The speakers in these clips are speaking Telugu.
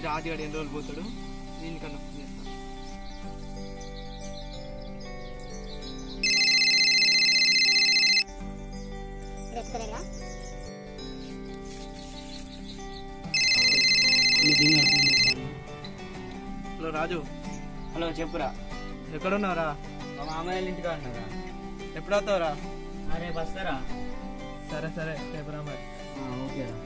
రాజుగాడు ఎన్ని రోజులు పోతాడు దీనికన్నా ఫోన్ చేస్తాను చెప్తలేదా హలో రాజు హలో చెప్పురా ఎక్కడున్నావురా మా మామయ్య ఇంటికి అన్నారా ఎప్పుడు వస్తావురా అరే వస్తారా సరే సరే రేపు రా మరి ఓకేరా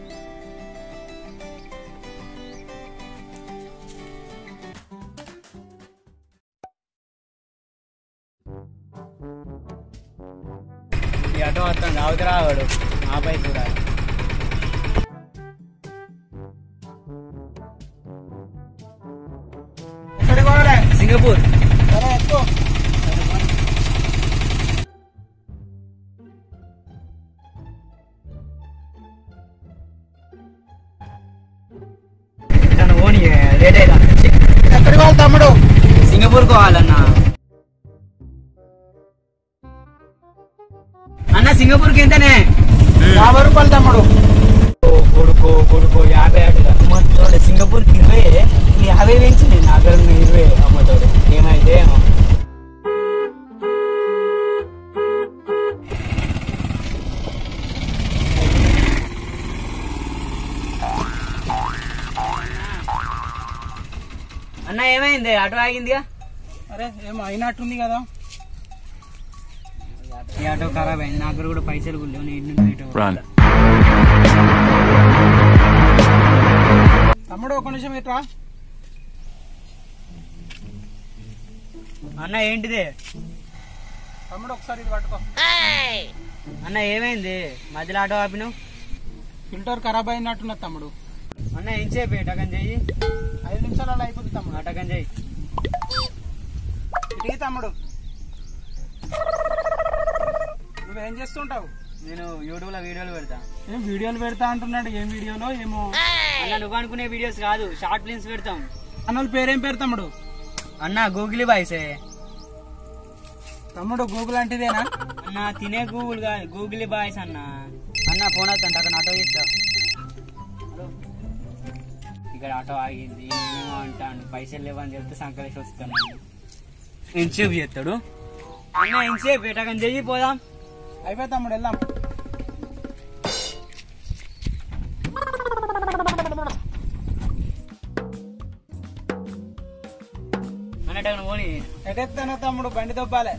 ఈ ఆటో వస్తాను రావుతి రావాడు ఆపై చూడాలి ఎక్కడికి పోవాలే సింగపూర్ సరే ఎక్కువ తను ఓని లేట్ అయినా ఎక్కడికి పోవాలి తమ్ముడు సింగపూర్ పోవాలన్నా అన్న సింగపూర్కి ఎంతనే యాభై రూపాయలు తమ్ముడు ఓ కొడుకో కొడుకో యాభై ఆటగా అమ్మతోడు సింగపూర్కి ఇరవై ఈ యాభై పెంచింది నా దగ్గర ఉన్న ఇరవై అమ్మతోడు ఏమైతే ఏమో అన్న ఏమైంది ఆటో ఆగిందిగా అరే ఏమో అయినట్టుంది కదా ఈ ఆటో ఖరాబ్ అయింది నా దగ్గర కూడా పైసలు కూడా లేవు నేను ఇంటి నుండి ఇటు Run. తమ్ముడు ఒక నిమిషం ఇట్రా అన్న ఏంటిది తమ్ముడు ఒకసారి ఇది పట్టుకో అన్న ఏమైంది మధ్యలో ఆటో ఆపినావు ఫిల్టర్ ఖరాబ్ అయినట్టున్నది తమ్ముడు అన్న ఏం చేపి టకన్ చెయ్యి ఐదు నిమిషాలలో అయిపోతుంది తమ్ముడు టకన్ చెయ్యి ఇటుకి తమ్ముడు నువ్వేం చేస్తుంటావు నేను యూట్యూబ్ లో వీడియోలు పెడతా ఏం వీడియోలు పెడతా అంటున్నాడు ఏం వీడియోలో ఏమో అన్న నువ్వు అనుకునే వీడియోస్ కాదు షార్ట్ ఫిల్మ్స్ పెడతాం అన్నోళ్ళ పేరేం పేరు తమ్ముడు అన్న గూగుల్ బాయ్సే తమ్ముడు గూగుల్ అంటేదేనా అన్న తినే గూగుల్ కాదు గూగుల్ బాయ్స్ అన్న అన్న ఫోన్ వస్తాను అక్కడ ఆటో చేస్తా హలో. ఇక్కడ ఆటో ఆగింది ఏమేమో అంటాను పైసలు లేవని చెప్తే సంకలేసి వస్తాను ఎంతసేపు చేస్తాడు అన్న ఎంతసేపు ఎటకని చెయ్యి పోదాం అయిపోయి తమ్ముడు వెళ్దాం అన్నట్టు పోనీ ఎటెత్తానో తమ్ముడు బండి దొబ్బాలే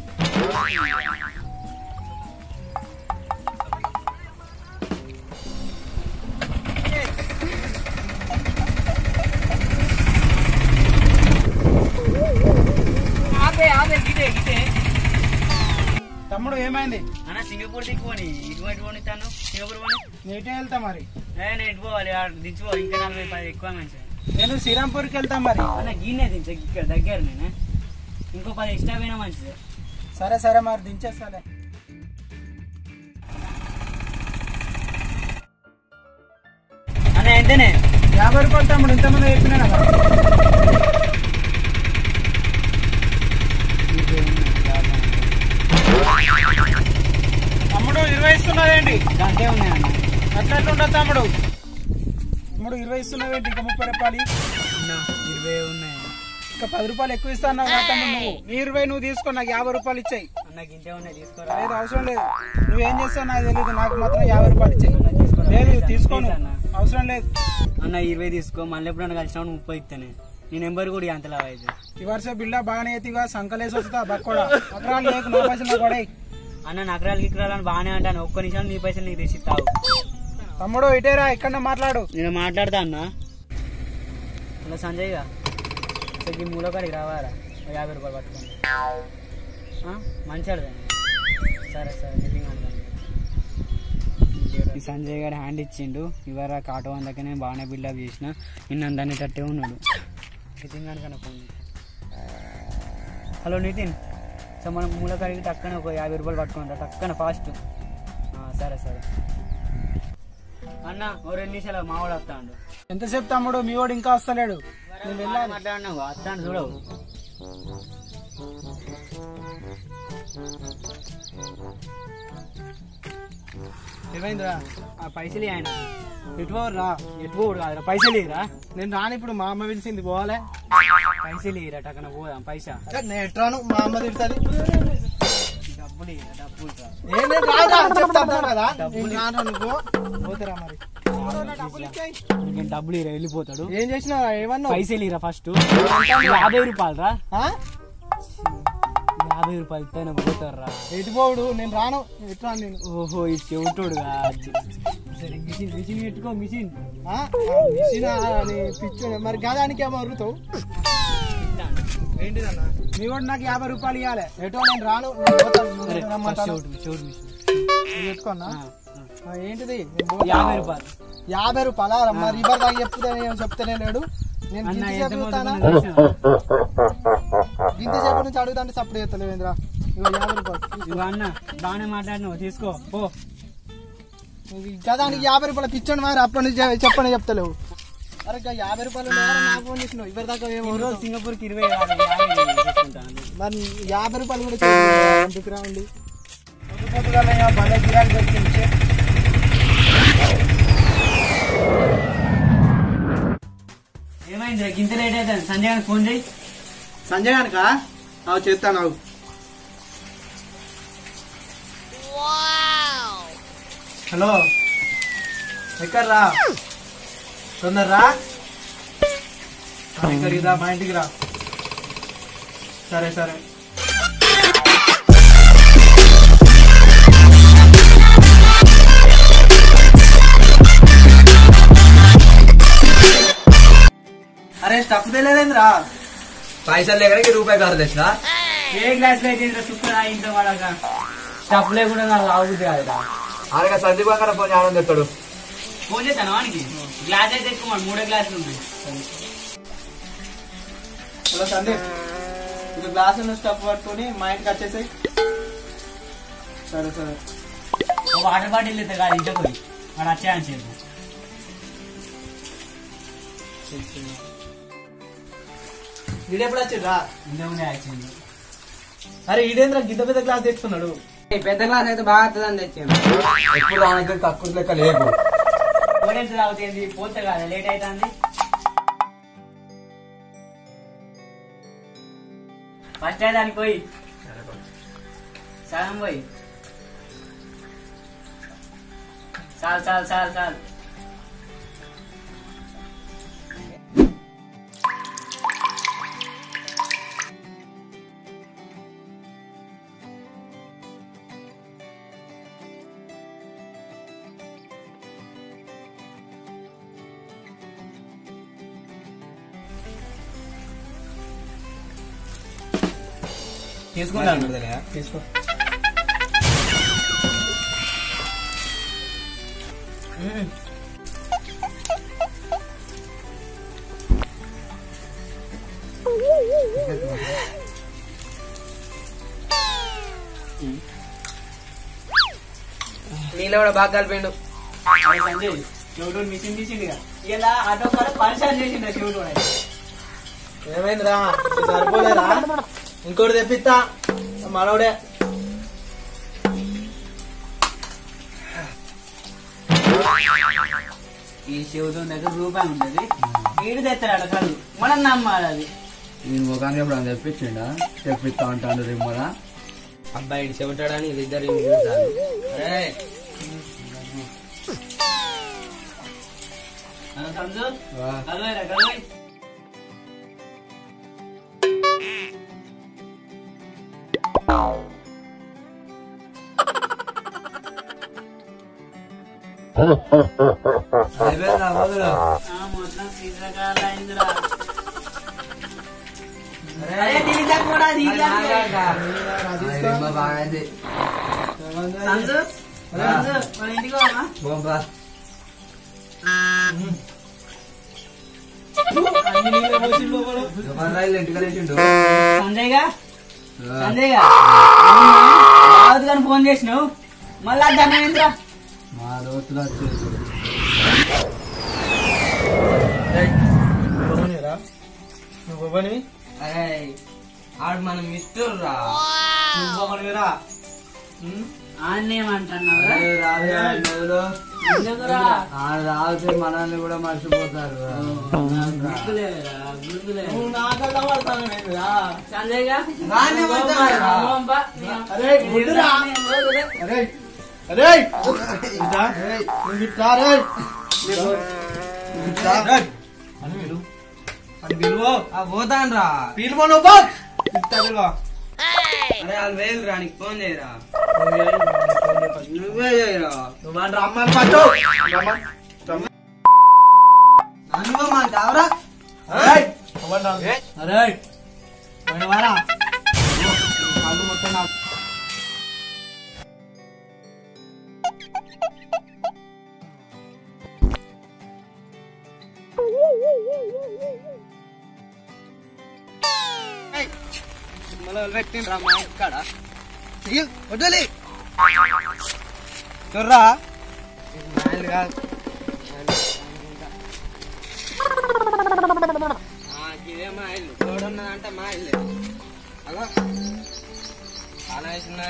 ఆపే ఆపే గిటే గిటే తమ్ముడు ఏమైంది అన్న సింగపూర్ దిక్కు పోని ఇటువంటి పోని తను సింగపూర్ పోని నీటే వెళ్తా మరి ఏ, నేను ఇటు పోవాలి ఆడ దించుకోవాలి ఇంకా నలభై పది ఎక్కువ మంచిగా నేను శ్రీరాంపూర్కి వెళ్తా మరి అన్న గీనే దించ ఇక్కడ దగ్గర నేను ఇంకో పది ఎక్స్ట్రా పోయినా మంచిది సరే సరే మరి దించేస్తాలే అన్న ఎంతనే యాభై రూపాయలు తమ్ముడు ఇంతమంది చెప్పినా కదా తమ్ముడు ఇరవై ఇస్తున్నావేంటి అంతే ఉన్నాయి అన్న అట్లట్లుండదు తమ్ముడు తమ్ముడు ఇరవై ఇస్తున్నావేంటి ఇంకా ముప్పై రూపాయలు అన్న, ఇరవై ఉన్నాయి ఇంకా పది రూపాయలు ఎక్కువ ఇస్తాను కదా తమ్ముడు నువ్వు నీ ఇరవై నువ్వు తీసుకో నాకు యాభై రూపాయలు ఇచ్చాయి అన్న గింతే ఉన్నాయి తీసుకోరా లేదు అవసరం లేదు నువ్వేం చేస్తావు నాకు తెలియదు నాకు మాత్రం యాభై రూపాయలు ఇచ్చాయి అన్న, తీసుకోరా. లేదు ప్లీజ్ తీసుకోను అన్న. అవసరం లేదు అన్న ఇరవై తీసుకో మళ్ళీ ఎప్పుడన్నా కలిసినప్పుడు ముప్పై ఇస్తానే నీ నెంబర్ కూడా అంతలా అయితే ఈ వరుస బిల్డ బాగానే ఎత్తిగా సంకలేసి వస్తా బక్కోడా అక్కడ లేకు నా పైసలు నాకు పడేయ్. అన్న నకరాలు గికరాలు అని బాగానే అంటాను ఒక్క నిమిషం నీ పైసలు నీకు తెచ్చిస్తావు తమ్ముడు ఇటేరా ఇక్కడ మాట్లాడు నేను మాట్లాడతా అన్న హలో సంజయ్ గా ఈ మూలకాడికి రావాలా ఓ యాభై రూపాయలు పట్టుకోండి ఆ? మంచివాడు సరే సరే నిజంగా అడగాలి. ఈ సంజయ్ గారు హ్యాండ్ ఇచ్చిండు ఇవర ఆటో అందకనే బాగానే బిల్డప్ చేసిన నిన్న దాన్ని తట్టే ఉన్నాడు నితిన్ గారికి ఫోన్ చేయి. హలో నితిన్ సో మనం మూలకాడికి టక్కన ఒక యాభై రూపాయలు పట్టుకుంటా టక్కన ఫాస్ట్ సరే సరే అన్న ఓ రెండు నిమిషాలు మావాడు వస్తాడు ఎంతసేపు తమ్ముడు మీ వాడు ఇంకా వస్తలేడు నేను వెళ్ళాలి మాట్లాడినావు వస్తాను చూడవు ఏమైందిరా ఆ పైసలు ఆయన ఎటు రా ఎటు పోడు కాదురా పైసలు ఇరా నేను రాను ఇప్పుడు మా అమ్మ పిలిచింది పోవాలే పైసలు ఇరా టక్కన పోదాం పైసా నేను ఎటు రాను మా అమ్మ తిడుతుంది డబ్బులు ఇరా డబ్బులు రా ఏం లేదు రాదా చెప్తా అర్థం కదా నేను రాను నువ్వు పోతారా మరి నీకేం డబ్బులు ఇరా వెళ్ళిపోతాడు ఏం చేసినావు ఏమన్నావు పైసలు ఇరా ఫస్ట్ యాభై రూపాయలు రా ఆ? యాభై రూపాయలు ఇస్తాను పోతారు రా ఎటు పోడు నేను రాను ఎటు రాను నేను ఓహో ఈ చెవిటోడు సరే మిషన్ మిషన్ పెట్టుకో మిషన్ ఆ? ఆ మిషన్ అని పిచ్చు మరి గదానికి ఏమో అరుగుతావు ఏంటిదన్నా నీ కూడా నాకు యాభై రూపాయలు ఇవ్వాలి ఎటో నేను రాను నేను పోతాను. నువ్వు సరే రమ్మంటాను. చెవిటి చెవిటి మిషన్ నువ్వు పెట్టుకోన్నా ఆ, ఆ. ఆ, ఏంటిది నేను పోతా. యాభై రూపాయలు యాభై రూపాయల మరి ఇవ్వరు దాకా చెప్తే ఏం చెప్తేనే లేడు నేను అన్న గింత ఎంత సేపు పోతుందో చూస్తానా తెలిసినా? గింత సేపు నుంచి అడుగుతాంటే సప్పుడు చేస్తలేవేంద్రా ఇగో యాభై రూపాయలు ఇదిగో అన్న బాగానే మాట్లాడినావు తీసుకో పో నువ్వు గదానికి యాభై రూపాయలు పిచ్చండి మరి అప్పటి నుంచి చె- చెప్పని చెప్తలేవు అరే ఇంకా యాభై రూపాయలు ఉన్నాయా? నాకు ఫోన్ చేసినావు ఇవ్వరు దాకా ఏమో ఈ రోజు సింగపూర్కి ఇరవై ఆరు యాభై తీసుకుంటాను మరి యాభై రూపాయలు కూడా చేయలేదు. ఎందుకు రావండి భలే గిరాకీ దొరికింది ఛే. ఏమైంది గింత లేట్ అయితే సంజయ్ గారికి ఫోన్ చేయి సంజయ్ గానికా అవు చేస్తాను అవు హలో ఎక్కడ రా తొందర రా ఆ, ఇక్కడికి రా మా ఇంటికి రా సరే సరే అరే స్టఫ్ తెలియదేంద్రా పైసలు లేకనే రూపాయి కాదు తెచ్చిన ఏ గ్లాస్ లో అయితే ఇంత సుక్కన ఇంత వాడక స్టఫ్ లేకుండా నాకు ఆగుతుంది కదా అనగా సందీప్ అక్కడ ఫోన్ ఆనంద్ తెస్తాడు ఫోన్ చేస్తాను వానికి గ్లాస్ అయితే ఎక్కువ మూడే గ్లాసులు ఉన్నాయి హలో సందీప్ ఇది గ్లాసు స్టఫ్ పట్టుకొని మా ఇంటికి వచ్చేసాయి సరే సరే ఒక వాటర్ బాటిల్ అయితే కాదు ఇంట్లో పోయి వాడు వచ్చాయని చెప్పు ఈడెప్పుడు వచ్చిండ్రా ఇంతకుముందే వచ్చింది అరే ఈడేంద్ర గిద్ద పెద్ద గ్లాస్ తెచ్చుకున్నాడు పెద్ద క్లాస్ అయితే బాగా వస్తుందని తెచ్చాను ఎప్పుడు దానికి తక్కువ లెక్క లేదు కోడెంత తాగుతుంది పోతే కదా లేట్ అవుతుంది ఫస్ట్ అయితే దానికి పోయి సగం పోయి చాలు చాలు చాలు చాలు తీసుకుంటాను తీసుకో నీళ్ళు కూడా బాగా కలిపిండు అరే సంజయ్ చెవుడు మిషన్ తీసిండు ఇలా ఆటో కాడ పరిచయం చేసిండు చెవుడు కూడా ఏమైందిరా ఇది సరిపోలేదా ఇంకోటి తెప్పిస్తా మనోడే ఈ చెవుడు దగ్గర రూపాయి ఉంటుంది వీడు తెస్తాడు కళ్ళు మనం నమ్మాలి అది నేను ముఖానికి ఎప్పుడు తెప్పించిండా తెప్పిస్తా అంటాడు రిమ్మల అబ్బాయి చెబుతాడని ఇద్దరు హలో సంజు హలో హలో మొత్తం సీజకాల అయిందిరా అరే దీంట్లో కూడా దీంట్లో బాగా సంజు సంజు మన ఇంటికి పోమా బొంబా అన్ని నీళ్ళే పోసి లోపల. ఇంటికి వేసిండు సంజయ్ గా సంజయ్ గా రావద్దు కానీ ఫోన్ చేసినావు మళ్ళా ధనమేంద్ర మా దోస్తులు వచ్చేసి ఎవరినిరా? నువ్వు ఎవరివి? ఆడు మనం మిస్టర్ రా నువ్వు ఒకనివిరా. ఉమ్? ఆన్నేమంటున్నావురా రాదురా నువ్వులు. ఎందుకురా ఆ రావుతే మనల్ని కూడా మర్చిపోతారు రా. గుర్తులేదురా గుర్తులేదు నువ్వు నాకల్లా పడతాను నేనురా. చందేగా నాన్నే మంటారా? అరే గుడ్డురా అరే అరే ఇదా? నువ్వు ఇట్లా రే నువ్వు ఇట్లా. అని పిలువు. అని పిలువు. ఆ పోతాను రా పిలువు నువ్వు పో. ఇట్లా పిలువు. అరే వాళ్ళు వేలు రా నీకు ఫోన్ చేయరా నువ్వు చేయి, నువ్వు ఫోన్ చేయి. నువ్వే చేయరా నువ్వు అని రమ్మని పట్టు రమ్మని. రమ్మని. అనుకోమంటావురా అరేయ్, నువ్వని రా. అరేయ్, పోయినవారా? కళ్ళు మొత్తం నా పెట్టిండ్రా మా ఇక్కడ వడ్డలి చొర్రా ఇదే మా ఇల్లు తోడున్నదంటే మా ఇల్లు అలా తల వేసిందా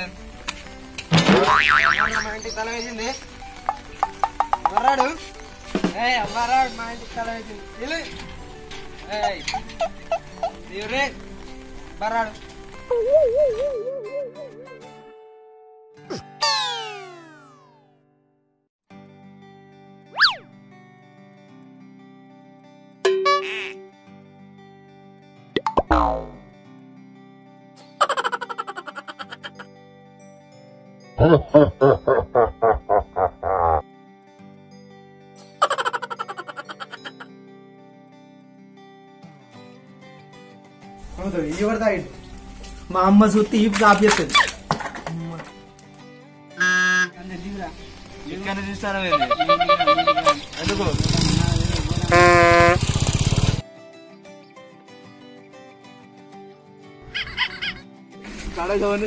మా ఇంటికి తల వేసింది ఎవర్రాడు ఏ ఎవ్వరాడు మా ఇంటికి తల వేసింది ఇల్లు ఏయ్ తీవ్రే బర్రాడు ఎవరిదా మా అమ్మ సుత్తి ఈపు కాపేస్తుంది ఇక్కడ చూస్తారా ఎందుకు కడ చూడండి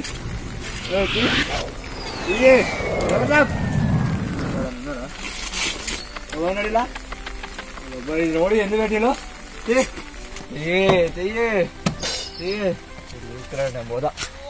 ఇయ్యే ఎవరా ఎవరన్నాడు ఇలా రోడ్డు ఎందుకు కట్టిలో ఏ చెయ్యే చెయ్యే పోదా